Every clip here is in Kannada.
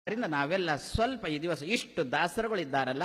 ಅದರಿಂದ ನಾವೆಲ್ಲ ಸ್ವಲ್ಪ ಈ ದಿವಸ ಇಷ್ಟು ದಾಸರುಗಳಿದ್ದಾರಲ್ಲ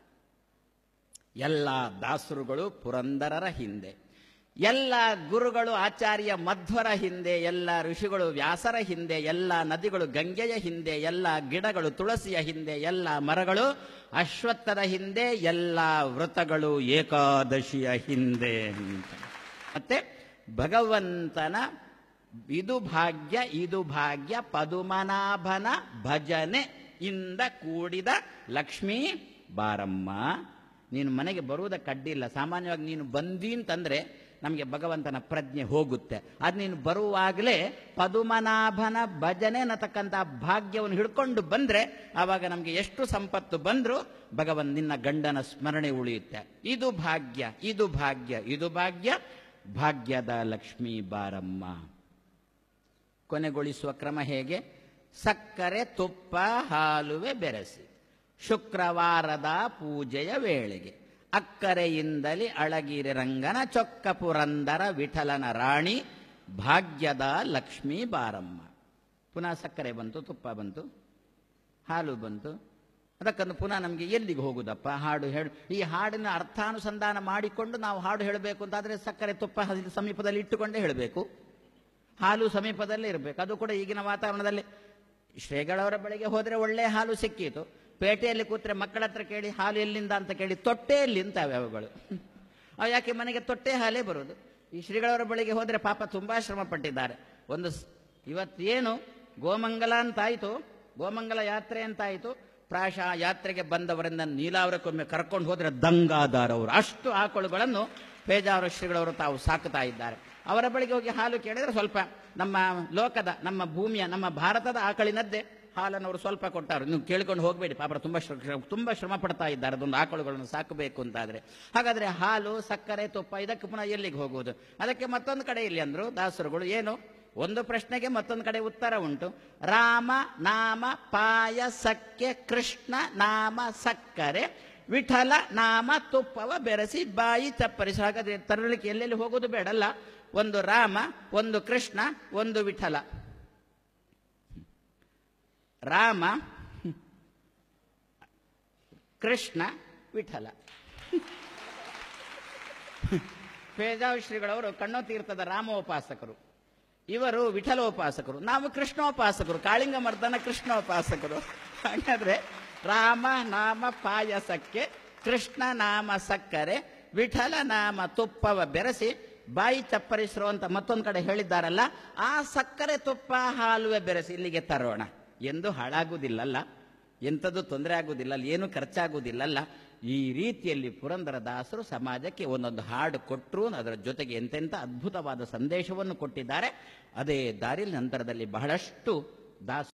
ಎಲ್ಲ ದಾಸರುಗಳು ಪುರಂದರರ ಹಿಂದೆ ಎಲ್ಲ ಗುರುಗಳು ಆಚಾರ್ಯ ಮಧ್ವರ ಹಿಂದೆ ಎಲ್ಲ ಋಷಿಗಳು ವ್ಯಾಸರ ಹಿಂದೆ ಎಲ್ಲ ನದಿಗಳು ಗಂಗೆಯ ಹಿಂದೆ ಎಲ್ಲ ಗಿಡಗಳು ತುಳಸಿಯ ಹಿಂದೆ ಎಲ್ಲ ಮರಗಳು ಅಶ್ವತ್ಥದ ಹಿಂದೆ ಎಲ್ಲ ವ್ರತಗಳು ಏಕಾದಶಿಯ ಹಿಂದೆ ಅಂತ ಮತ್ತೆ ಭಗವಂತನ ಇದು ಭಾಗ್ಯ ಇದು ಭಾಗ್ಯ ಪದುಮನಾಭನ ಭಜನೆ ಇಂದ ಕೂಡಿದ ಲಕ್ಷ್ಮೀ ಬಾರಮ್ಮ ನೀನು ಮನೆಗೆ ಬರುವುದಕ್ಕೆ ಅಡ್ಡಿಲ್ಲ ಸಾಮಾನ್ಯವಾಗಿ ನೀನು ಬಂದಿ ಅಂತಂದ್ರೆ ನಮಗೆ ಭಗವಂತನ ಪ್ರಜ್ಞೆ ಹೋಗುತ್ತೆ ಅದು ನೀನು ಬರುವಾಗಲೇ ಪದುಮನಾಭನ ಭಜನೆ ಅನ್ನತಕ್ಕಂಥ ಭಾಗ್ಯವನ್ನು ಹಿಡ್ಕೊಂಡು ಬಂದ್ರೆ ಆವಾಗ ನಮಗೆ ಎಷ್ಟು ಸಂಪತ್ತು ಬಂದರೂ ಭಗವನ್ ನಿನ್ನ ಗಂಡನ ಸ್ಮರಣೆ ಉಳಿಯುತ್ತೆ ಇದು ಭಾಗ್ಯ ಇದು ಭಾಗ್ಯ ಇದು ಭಾಗ್ಯ ಭಾಗ್ಯದ ಲಕ್ಷ್ಮೀ ಬಾರಮ್ಮ ಕೊನೆಗೊಳಿಸುವ ಕ್ರಮ ಹೇಗೆ ಸಕ್ಕರೆ ತುಪ್ಪ ಹಾಲುವೆ ಬೆರೆಸಿ ಶುಕ್ರವಾರದ ಪೂಜೆಯ ವೇಳೆಗೆ ಅಕ್ಕರೆಯಿಂದಲಿ ಅಳಗಿರಿ ರಂಗನ ಚೊಕ್ಕ ಪುರಂದರ ವಿಠಲನ ರಾಣಿ ಭಾಗ್ಯದ ಲಕ್ಷ್ಮೀ ಬಾರಮ್ಮ ಪುನಃ ಸಕ್ಕರೆ ಬಂತು ತುಪ್ಪ ಬಂತು ಹಾಲು ಬಂತು ಅದಕ್ಕಂದು ಪುನಃ ನಮಗೆ ಎಲ್ಲಿಗೆ ಹೋಗುದಪ್ಪ ಹಾಡು ಹೇಳು ಈ ಹಾಡಿನ ಅರ್ಥಾನುಸಂಧಾನ ಮಾಡಿಕೊಂಡು ನಾವು ಹಾಡು ಹೇಳಬೇಕು ಅಂತಾದ್ರೆ ಸಕ್ಕರೆ ತುಪ್ಪ ಹಸಿ ಸಮೀಪದಲ್ಲಿ ಇಟ್ಟುಕೊಂಡೇ ಹೇಳಬೇಕು ಹಾಲು ಸಮೀಪದಲ್ಲೇ ಇರಬೇಕು ಅದು ಕೂಡ ಈಗಿನ ವಾತಾವರಣದಲ್ಲಿ ಶ್ರೀಗಳವರ ಬಳಿಗೆ ಹೋದರೆ ಒಳ್ಳೆ ಹಾಲು ಸಿಕ್ಕೀತು ಪೇಟೆಯಲ್ಲಿ ಕೂತ್ರೆ ಮಕ್ಕಳ ಹತ್ರ ಕೇಳಿ ಹಾಲು ಎಲ್ಲಿಂದ ಅಂತ ಕೇಳಿ ತೊಟ್ಟೆಯಲ್ಲಿ ನಿಂತಾವೆ ಅವುಗಳು ಅವು ಯಾಕೆ ಮನೆಗೆ ತೊಟ್ಟೆ ಹಾಲೇ ಬರೋದು ಈ ಶ್ರೀಗಳವರ ಬಳಿಗೆ ಹೋದರೆ ಪಾಪ ತುಂಬಾ ಶ್ರಮ ಪಟ್ಟಿದ್ದಾರೆ ಒಂದು ಸ್- ಇವತ್ತೇನು ಗೋಮಂಗಲ ಅಂತಾಯಿತು ಗೋಮಂಗಲ ಯಾತ್ರೆ ಅಂತಾಯಿತು ಪ್ರಾಯಶಃ ಯಾತ್ರೆಗೆ ಬಂದವರಿಂದ ನೀಲಾವರಕ್ಕೊಮ್ಮೆ ಕರ್ಕೊಂಡು ಹೋದ್ರೆ ದಂಗಾದಾರವರು ಅಷ್ಟು ಆಕಳುಗಳನ್ನು ಪೇಜಾವರ ಶ್ರೀಗಳವರು ತಾವು ಸಾಕುತ್ತಾ ಇದ್ದಾರೆ ಅವರ ಬಳಿಗೆ ಹೋಗಿ ಹಾಲು ಕೇಳಿದ್ರೆ ಸ್ವಲ್ಪ ನಮ್ಮ ಲೋಕದ ನಮ್ಮ ಭೂಮಿಯ ನಮ್ಮ ಭಾರತದ ಆಕಳಿನದ್ದೇ ಹಾಲನ್ನು ಅವರು ಸ್ವಲ್ಪ ಕೊಟ್ಟಾರು ನೀವು ಕೇಳ್ಕೊಂಡು ಹೋಗಬೇಡಿ ಪಾಪ ತುಂಬ ಶ್ರ- ತುಂಬ ಶ್ರಮ ಪಡ್ತಾ ಇದ್ದಾರೆ ಅದೊಂದು ಆಕಳುಗಳನ್ನು ಸಾಕಬೇಕು ಅಂತಾದ್ರೆ ಹಾಗಾದ್ರೆ ಹಾಲು ಸಕ್ಕರೆ ತುಪ್ಪ ಇದಕ್ಕೆ ಪುನಃ ಎಲ್ಲಿಗೆ ಹೋಗುವುದು ಅದಕ್ಕೆ ಮತ್ತೊಂದು ಕಡೆ ಇಲ್ಲಿ ಅಂದ್ರು ದಾಸರುಗಳು ಏನು ಒಂದು ಪ್ರಶ್ನೆಗೆ ಮತ್ತೊಂದು ಕಡೆ ಉತ್ತರ ಉಂಟು ರಾಮ ನಾಮ ಪಾಯಸಕ್ಕೆ ಕೃಷ್ಣ ನಾಮ ಸಕ್ಕರೆ ವಿಠಲ ನಾಮ ತುಪ್ಪವ ಬೆರೆಸಿ ಬಾಯಿ ಚಪ್ಪರಿಸಿ ಹಾಗಾದ್ರೆ ತರಲಿಕ್ಕೆ ಎಲ್ಲೆಲ್ಲಿ ಹೋಗೋದು ಬೇಡಲ್ಲ ಒಂದು ರಾಮ ಒಂದು ಕೃಷ್ಣ ಒಂದು ವಿಠಲ ರಾಮ ಕೃಷ್ಣ ವಿಠಲ ಪೇಜಾವ್ ಶ್ರೀಗಳವರು ಕಣ್ಣೋತೀರ್ಥದ ರಾಮೋಪಾಸಕರು ಇವರು ವಿಠಲೋಪಾಸಕರು ನಾವು ಕೃಷ್ಣೋಪಾಸಕರು ಕಾಳಿಂಗ ಮರ್ದನ ಕೃಷ್ಣೋಪಾಸಕರು ಹಾಗಾದ್ರೆ ರಾಮ ನಾಮ ಪಾಯಸಕ್ಕೆ ಕೃಷ್ಣ ನಾಮ ಸಕ್ಕರೆ ವಿಠಲ ನಾಮ ತುಪ್ಪವ ಬೆರೆಸಿ ಬಾಯಿ ಚಪ್ಪರಿಸಿರು ಅಂತ ಮತ್ತೊಂದು ಕಡೆ ಹೇಳಿದ್ದಾರಲ್ಲ ಆ ಸಕ್ಕರೆ ತುಪ್ಪ ಹಾಲುವೆ ಬೆರೆಸಿ ಇಲ್ಲಿಗೆ ತರೋಣ ಎಂದು ಹಾಳಾಗುವುದಿಲ್ಲಲ್ಲ ಎಂಥದ್ದು ತೊಂದರೆ ಆಗುವುದಿಲ್ಲ ಅಲ್ಲಿ ಏನು ಖರ್ಚಾಗುವುದಿಲ್ಲಲ್ಲ ಈ ರೀತಿಯಲ್ಲಿ ಪುರಂದರ ದಾಸರು ಸಮಾಜಕ್ಕೆ ಒಂದೊಂದು ಹಾಡು ಕೊಟ್ಟರು ಅದರ ಜೊತೆಗೆ ಎಂತೆಂಥ ಅದ್ಭುತವಾದ ಸಂದೇಶವನ್ನು ಕೊಟ್ಟಿದ್ದಾರೆ ಅದೇ ದಾರಿಯಲ್ಲಿ ನಂತರದಲ್ಲಿ ಬಹಳಷ್ಟು ದಾಸ